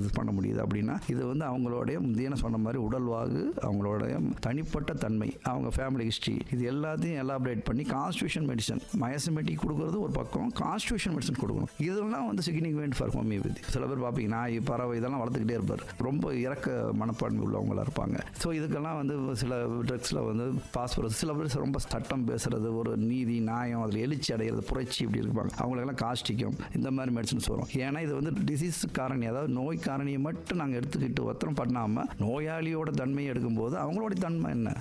இது பண்ண முடியுது அப்படின்னா இது வந்து அவங்களுடைய முந்தின சொன்ன மாதிரி உடல்வாகு அவங்களுடைய தனிப்பட்ட தன்மை அவங்க ஃபேமிலி ஹிஸ்ட்ரி இது எல்லாத்தையும் எலாபரேட் பண்ணி கான்ஸ்டியூஷன் மெடிசன் மயசமெட்டிக் கொடுக்கறது ஒரு பக்கம் கான்ஸ்டியூஷன் மெடிசன் கொடுக்கணும் இதெல்லாம் வந்து சிக்னிஃபிகண்ட் ஃபார் ஹோமியோபதி சில பேர் பார்ப்பீங்க நாய் பறவை இதெல்லாம் வளர்த்துக்கிட்டே இருப்பார் ரொம்ப இறக்க மனப்பான்மை உள்ளவங்களா இருப்பாங்க ஸோ இதுக்கெல்லாம் வந்து சில ட்ரக்ஸில் வந்து பாஸ்பரஸ் சில பேர் ரொம்ப சட்டம் பேசுறது ஒரு நீதி நியாயம் அதில் எழுச்சி அடைகிறது புரட்சி இப்படி இருப்பாங்க அவங்களுக்கெல்லாம் காஸ்டிக்கும் இந்த மாதிரி மெடிசன்ஸ் வரும் ஏன்னா இது வந்து டிசீஸ் காரணி அதாவது நோய் காரணியை மட்டும் நாங்கள் எடுத்துக்கிட்டு ஒத்தரம் பண்ணாமல் நோயாளியோட தன்மையை எடுக்கும்போது அவங்களோட தன்மை என்ன